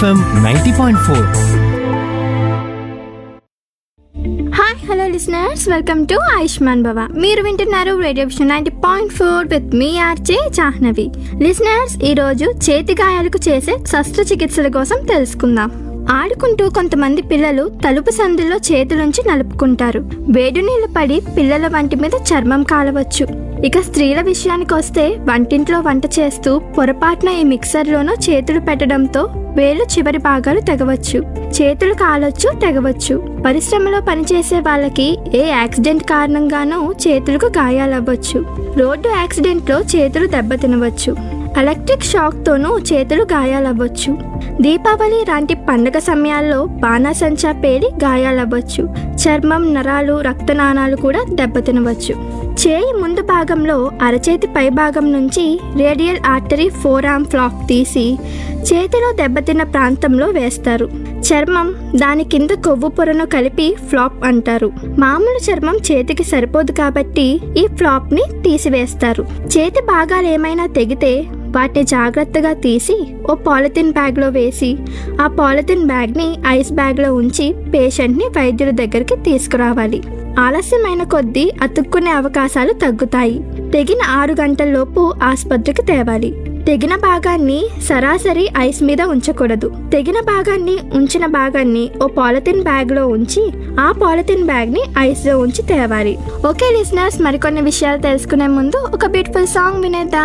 FM ninety point four hi hello listeners welcome to Ayushman Bhava మీరు వింటున్నారు radio vision ninety point four with మీ RJ Jahnavi listeners ఈరోజు చేతి గాయాలకు చేసే శస్త్రచికిత్సల కోసం తెలుసుకుందాం ఆడుకుంటూ కొంతమంది పిల్లలు తలుపు సందుల్లో చేతులుంచి నలుపుకుంటారు వేడి నీళ్లు పడి పిల్లల వంటి మీద చర్మం కాలవచ్చు ఇక స్త్రీల విషయానికి వస్తే వంటింట్లో వంట చేస్తూ పొరపాటున ఈ మిక్సర్లోనూ చేతులు పెట్టడంతో వేలు చివరి భాగాలు తెగవచ్చు చేతులు కాలొచ్చు తెగవచ్చు పరిశ్రమలో పనిచేసే వాళ్ళకి ఏ యాక్సిడెంట్ కారణంగానూ చేతులకు గాయాలవ్వచ్చు రోడ్డు యాక్సిడెంట్లో చేతులు దెబ్బతినవచ్చు ఎలక్ట్రిక్ షాక్తోనూ చేతులు గాయాలవ్వచ్చు దీపావళి లాంటి పండగ సమయాల్లో బాణాసంచా పేలి గాయాలవ్వచ్చు చర్మం నరాలు రక్తనాళాలు కూడా దెబ్బతినవచ్చు చేయి ముందు భాగంలో అరచేతి పై భాగం నుంచి రేడియల్ ఆర్టరీ ఫోరామ్ ఫ్లాప్ తీసి చేతిలో దెబ్బతిన్న ప్రాంతంలో వేస్తారు చర్మం దాని కింద కొవ్వు పొరను కలిపి ఫ్లాప్ అంటారు మామూలు చర్మం చేతికి సరిపోదు కాబట్టి ఈ ఫ్లాప్ ని తీసివేస్తారు చేతి భాగాలు ఏమైనా తెగితే వాటిని జాగ్రత్తగా తీసి ఓ పాలిథిన్ బ్యాగ్లో వేసి ఆ పాలిథిన్ బ్యాగ్ని ఐస్ బ్యాగ్లో ఉంచి పేషెంట్ని వైద్యుల దగ్గరికి తీసుకురావాలి ఆలస్యమైన కొద్దీ అతుక్కునే అవకాశాలు తగ్గుతాయి తెగిన ఆరు గంటల్లోపు ఆసుపత్రికి తేవాలి తెగిన భాగాన్ని సరాసరి ఐస్ మీద ఉంచకూడదు తెగిన భాగాన్ని ఉంచిన భాగాన్ని ఓ పాలిథిన్ బ్యాగ్లో ఉంచి ఆ పాలిథిన్ బ్యాగ్ని ఐస్లో ఉంచి తేవాలి ఓకే లిసనర్స్ మరికొన్ని విషయాలు తెలుసుకునే ముందు ఒక బ్యూటిఫుల్ సాంగ్ వినేద్దాం